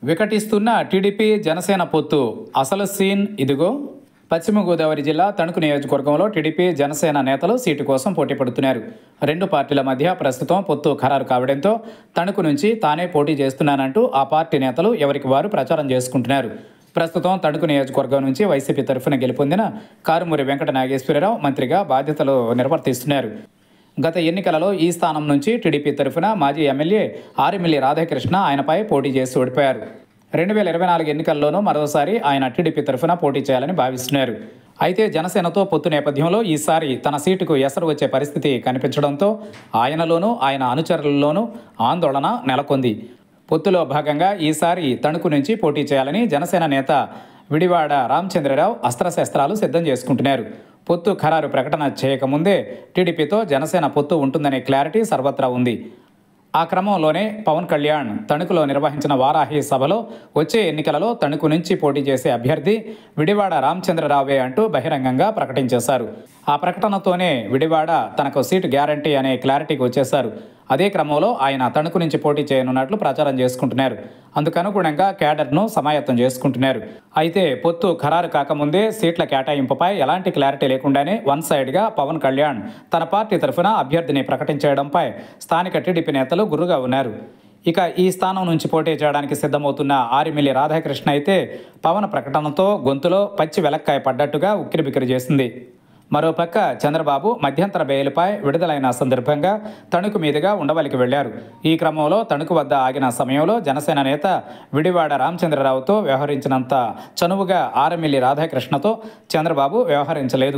వికటిస్తున్న TDP Janasena పొత్తు అసలు scene ఇదిగో పశ్చిమ గోదావరి జిల్లా తణుకు నియోజకవర్గంలో టీడీపీ జనసేన నేతలు సీటు కోసం పోటీ పడుతున్నారు రెండు పార్టీల మధ్య ప్రస్తుతం పొత్తు ఖరారు కావడంతో తణుకు నుంచి తానే పోటీ చేస్తున్నానంటూ ఆ పార్టీ నేతలు ఎవరికి వారు ప్రచారం చేసుకుంటున్నారు ప్రస్తుతం తణుకు నియోజకవర్గం నుంచి వైసీపీ తరఫున గెలుపొందిన కారుమూరి వెంకట నాగేశ్వరరావు మంత్రిగా బాధ్యతలు నిర్వర్తిస్తున్నారు గత ఎన్నికలలో ఈ స్థానం నుంచి టీడీపీ తరఫున మాజీ ఎమ్మెల్యే ఆరిమిల్లి రాధాకృష్ణ ఆయనపై పోటీ చేసి ఓడిపోయారు రెండు వేల ఇరవై నాలుగు ఎన్నికల్లోనూ మరోసారి ఆయన టీడీపీ తరఫున పోటీ చేయాలని భావిస్తున్నారు అయితే జనసేనతో పొత్తు నేపథ్యంలో ఈసారి తన సీటుకు ఎసరు వచ్చే పరిస్థితి కనిపించడంతో ఆయనలోనూ ఆయన అనుచరులలోనూ ఆందోళన నెలకొంది పొత్తులో భాగంగా ఈసారి తణుకు నుంచి పోటీ చేయాలని జనసేన నేత విడివాడ రామచంద్రరావు అస్త్రశస్త్రాలు సిద్ధం చేసుకుంటున్నారు పొత్తు ఖరారు ప్రకటన చేయకముందే టీడీపీతో జనసేన పొత్తు ఉంటుందనే క్లారిటీ సర్వత్రా ఉంది ఆ క్రమంలోనే పవన్ కళ్యాణ్ తణుకులో నిర్వహించిన వారాహి సభలో వచ్చే ఎన్నికలలో తణుకు నుంచి పోటీ చేసే అభ్యర్థి విడివాడ రామచంద్రరావే అంటూ బహిరంగంగా ప్రకటించేశారు ఆ ప్రకటనతోనే విడివాడ తనకు సీటు గ్యారంటీ అనే క్లారిటీకి వచ్చేశారు అదే క్రమంలో ఆయన తణుకు నుంచి పోటీ చేయనున్నట్లు ప్రచారం చేసుకుంటున్నారు అందుకనుగుణంగా క్యాడర్ను సమాయత్తం చేసుకుంటున్నారు అయితే పొత్తు ఖరారు కాకముందే సీట్ల కేటాయింపుపై ఎలాంటి క్లారిటీ లేకుండానే వన్ సైడ్గా పవన్ కళ్యాణ్ తన పార్టీ తరఫున అభ్యర్థిని ప్రకటించడంపై స్థానిక టీడీపీ నేతలు గుర్రుగా ఉన్నారు ఇక ఈ స్థానం నుంచి పోటీ చేయడానికి సిద్ధమవుతున్న ఆరిమిల్లి రాధాకృష్ణ అయితే పవన్ ప్రకటనతో గొంతులో పచ్చి వెలక్కాయ పడ్డట్టుగా ఉక్కిరిబిక్కిరి చేసింది మరోపక్క చంద్రబాబు మధ్యంతర బెయిల్పై విడుదలైన సందర్భంగా తణుకు మీదుగా ఉండవల్లికి వెళ్లారు ఈ క్రమంలో తణుకు వద్ద ఆగిన సమయంలో జనసేన నేత విడివాడ రామచంద్రరావుతో వ్యవహరించినంత చనువుగా ఆరమిల్లి రాధాకృష్ణతో చంద్రబాబు వ్యవహరించలేదు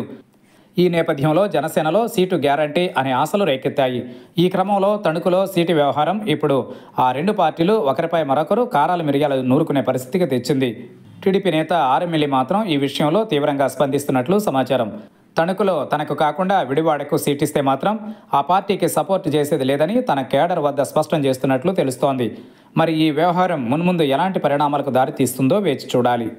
ఈ నేపథ్యంలో జనసేనలో సీటు గ్యారంటీ అనే ఆశలు రేకెత్తాయి ఈ క్రమంలో తణుకులో సీటు వ్యవహారం ఇప్పుడు ఆ రెండు పార్టీలు ఒకరిపై మరొకరు కారాలు మిరియాలు నూరుకునే పరిస్థితికి తెచ్చింది టీడీపీ నేత ఆర్ఎమ్మెల్యే మాత్రం ఈ విషయంలో తీవ్రంగా స్పందిస్తున్నట్లు సమాచారం తణుకులో తనకు కాకుండా విడివాడకు సీటిస్తే మాత్రం ఆ పార్టీకి సపోర్ట్ చేసేది లేదని తన కేడర్ వద్ద స్పష్టం చేస్తున్నట్లు తెలుస్తోంది మరి ఈ వ్యవహారం మున్ముందు ఎలాంటి పరిణామాలకు దారితీస్తుందో వేచి చూడాలి